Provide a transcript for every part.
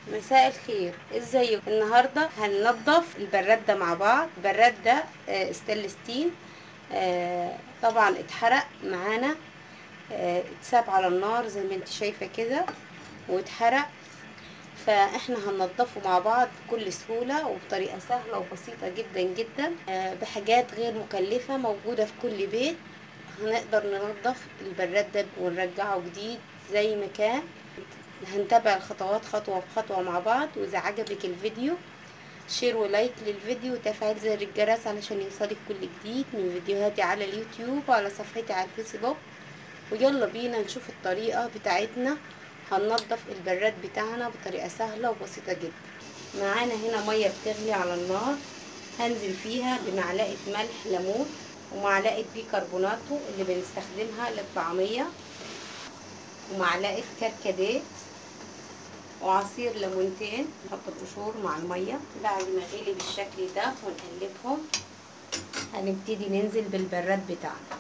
مساء الخير ازيكم النهارده هننضف البراد ده مع بعض البراد ده آه، ستانلس ستيل آه، طبعا اتحرق معانا آه، اتساب على النار زي ما انت شايفه كده واتحرق فاحنا هننضفه مع بعض بكل سهوله وبطريقه سهله وبسيطه جدا جدا آه، بحاجات غير مكلفه موجوده في كل بيت هنقدر ننضف البراد ده ونرجعه جديد زي ما كان هنتابع الخطوات خطوة بخطوة مع بعض وإذا عجبك الفيديو شير ولايك للفيديو وتفعيل زر الجرس علشان يوصلك كل جديد من فيديوهاتي على اليوتيوب وعلى صفحتي على الفيسبوك ويلا بينا نشوف الطريقة بتاعتنا هننضف البراد بتاعنا بطريقة سهلة وبسيطة جدا معانا هنا مية بتغلي على النار هنزل فيها بمعلقة ملح ليمون ومعلقة بيكربوناتو اللي بنستخدمها للطعمية ومعلقة كركديه وعصير ليمونتين نحط القشور مع المية بعد ما غلي بالشكل ده ونقلبهم هنبتدي ننزل بالبراد بتاعنا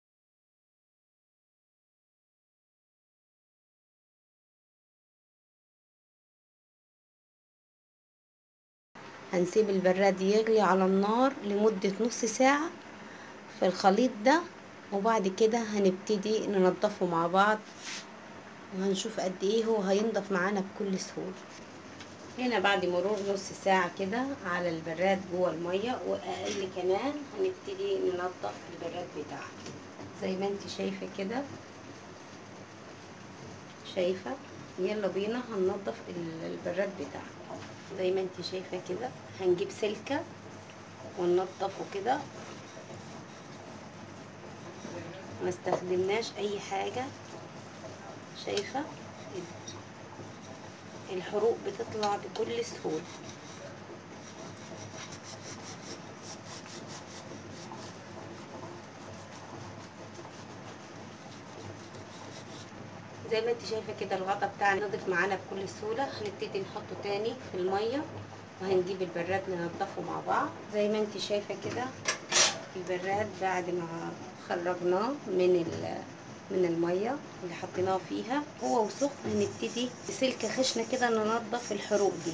هنسيب البراد يغلي على النار لمدة نص ساعة في الخليط ده وبعد كده هنبتدي ننضفه مع بعض وهنشوف قد ايه هو هينضف معانا بكل سهولة هنا بعد مرور نص ساعة كده على البراد جوه المية واقل كمان هنبتدي ننضف البراد بتاعنا زي ما انت شايفة كده شايفة يلا بينا هننضف البراد بتاعنا زي ما انت شايفة كده هنجيب سلكة وننضفه كده ما استخدمناش اي حاجة شايفة الحروق بتطلع بكل سهولة زي ما انت شايفة كده الغطا بتاعنا نضف معانا بكل سهولة هنبتدي نحطه تاني في المية وهنجيب البراد ننضفه مع بعض زي ما انت شايفة كده البراد بعد ما خرجناه من من الميه اللي حطيناه فيها هو وسخن هنبتدي بسلكه خشنه كده ننضف الحروق دي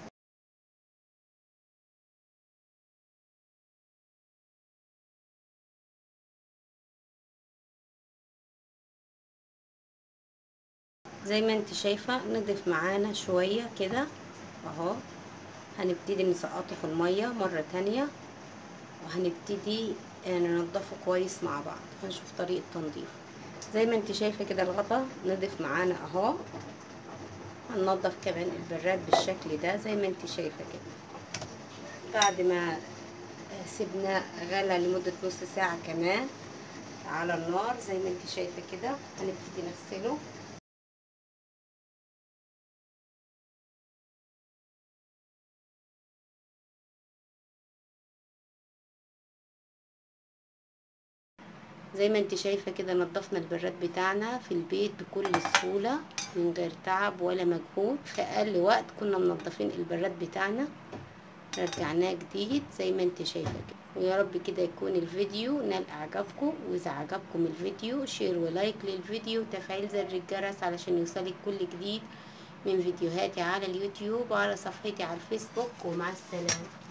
زي ما انت شايفه نضف معانا شويه كده اهو هنبتدي نسقطه في الميه مره تانية وهنبتدي ننضفه كويس مع بعض هنشوف طريقه تنظيفه زي ما انت شايفه كده الغطا نضف معانا اهو هننضف كمان البراد بالشكل ده زي ما انت شايفه كده بعد ما سيبناه غلى لمده نص ساعه كمان على النار زي ما انت شايفه كده هنبتدي نغسله زي ما انت شايفة كده نضفنا البراد بتاعنا في البيت بكل سهولة من غير تعب ولا مجهود في اقل وقت كنا منضفين البراد بتاعنا رجعناه جديد زي ما انت شايفة كده ويا رب كده يكون الفيديو نال اعجابكم واذا عجبكم الفيديو شير ولايك للفيديو وتفعيل زر الجرس علشان يوصلك كل جديد من فيديوهاتي على اليوتيوب وعلى صفحتي على الفيسبوك ومع السلامة